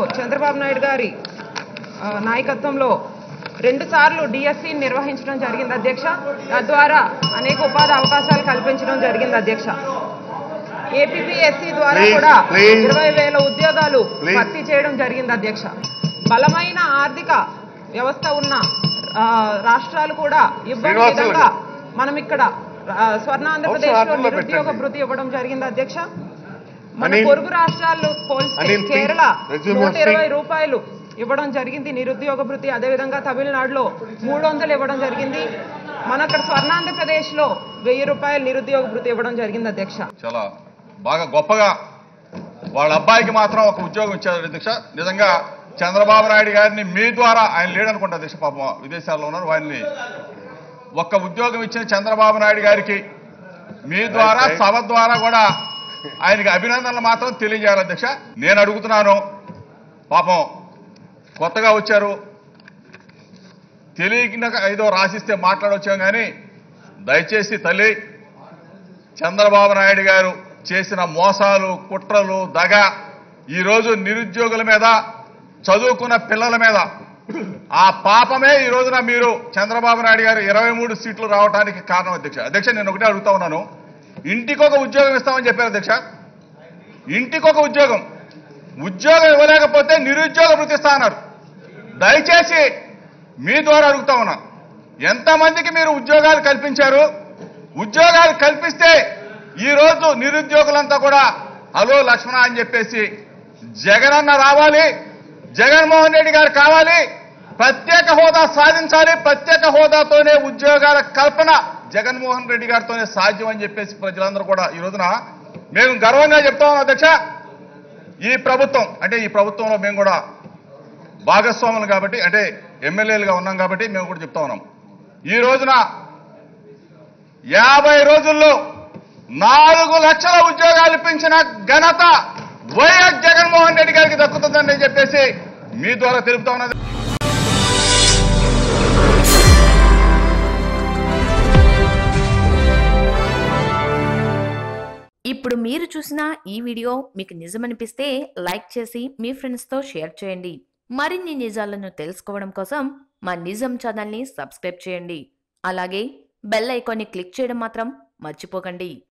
చంద్రబాబు నాయుడు గారి ఆ, నాయకత్వంలో రెండు సార్లు డిఎస్సి నిర్వహించడం జరిగింది అధ్యక్ష తద్వారా అనేక ఉపాధి అవకాశాలు కల్పించడం జరిగింది అధ్యక్ష ఏపీపీఎస్సి ద్వారా Please, కూడా please. ఇరవై వేల ఉద్యోగాలు Please. భర్తీ చేయడం జరిగింది అధ్యక్ష బలమైన ఆర్థిక వ్యవస్థ ఉన్న ఆ, రాష్ట్రాలు కూడా ఇవ్వని శ్రీనివాసులు విధంగా మనం ఇక్కడ ఆ, స్వర్ణ ఆంధ్రప్రదేశ్ లో ఆటోలో నిరుద్యోగ పెట్టండి. భృతి ఇవ్వడం జరిగింది అధ్యక్ష మన అనిల్. పొరుగు రాష్ట్రాలు పోలిస్తే అనిల్, please. కేరళ Resume నూట your seat. ఇరవై రూపాయలు ఇవ్వడం జరిగింది నిరుద్యోగ భృతి అదేవిధంగా తమిళనాడులో మూడు వందలు ఇవ్వడం జరిగింది మన అక్కడ స్వర్ణాంధ్రప్రదేశ్ లో వెయ్యి రూపాయలు నిరుద్యోగ భృతి ఇవ్వడం జరిగింది అధ్యక్ష చాలా బాగా గొప్పగా వాళ్ళ అబ్బాయికి మాత్రం ఒక ఉద్యోగం ఇచ్చారు అధ్యక్ష నిజంగా చంద్రబాబు నాయుడు గారిని మీ ద్వారా ఆయన లేడనుకుంటా అధ్యక్ష పాపం విదేశాల్లో ఉన్నారు వారిని ఒక్క ఉద్యోగం ఇచ్చిన చంద్రబాబు నాయుడు గారికి మీ ద్వారా సభ ద్వారా కూడా ఆయనకి అభినందనలు మాత్రం తెలియజేయాలి అధ్యక్ష నేను అడుగుతున్నాను పాపం కొత్తగా వచ్చారు తెలియక ఏదో రాసిస్తే మాట్లాడొచ్చాం కానీ దయచేసి తల్లి చంద్రబాబు నాయుడు గారు చేసిన మోసాలు కుట్రలు దగ ఈరోజు నిరుద్యోగుల మీద చదువుకున్న పిల్లల మీద ఆ పాపమే ఈ రోజున మీరు చంద్రబాబు నాయుడు గారు ఇరవై మూడు సీట్లు రావడానికి కారణం అధ్యక్ష అధ్యక్ష నేను ఒకటే అడుగుతా ఉన్నాను ఇంటికి ఒక ఉద్యోగం ఇస్తామని చెప్పారు అధ్యక్ష ఇంటికి ఒక ఉద్యోగం ఉద్యోగం ఇవ్వలేకపోతే నిరుద్యోగ వృత్తి ఇస్తా అన్నారు దయచేసి మీ ద్వారా అడుగుతా ఉన్నా ఎంతమందికి మీరు ఉద్యోగాలు కల్పించారు ఉద్యోగాలు కల్పిస్తే ఈ రోజు నిరుద్యోగులంతా కూడా హలో లక్ష్మణ అని చెప్పేసి జగనన్న రావాలి జగన్మోహన్ రెడ్డి గారు కావాలి ప్రత్యేక హోదా సాధించాలి ప్రత్యేక హోదాతోనే ఉద్యోగాల కల్పన జగన్మోహన్ రెడ్డి గారితోనే సాధ్యం అని చెప్పేసి ప్రజలందరూ కూడా ఈ రోజున మేము గర్వంగా చెప్తా ఉన్నాం అధ్యక్ష ఈ ప్రభుత్వం అంటే ఈ ప్రభుత్వంలో మేము కూడా భాగస్వాములు కాబట్టి అంటే ఎమ్మెల్యేలుగా ఉన్నాం కాబట్టి మేము కూడా చెప్తా ఉన్నాం ఈ రోజున యాభై రోజుల్లో నాలుగు లక్షల ఉద్యోగాలు పెంచిన ఘనత వైఎస్ జగన్మోహన్ రెడ్డి గారికి దక్కుతుందని చెప్పేసి మీ ద్వారా తెలుపుతా ఉన్నది ఇప్పుడు మీరు చూసిన ఈ వీడియో మీకు నిజమనిపిస్తే లైక్ చేసి మీ ఫ్రెండ్స్తో షేర్ చేయండి మరిన్ని నిజాలను తెలుసుకోవడం కోసం మా నిజం ఛానల్ని సబ్స్క్రైబ్ చేయండి అలాగే బెల్ ఐకాన్ని క్లిక్ చేయడం మాత్రం మర్చిపోకండి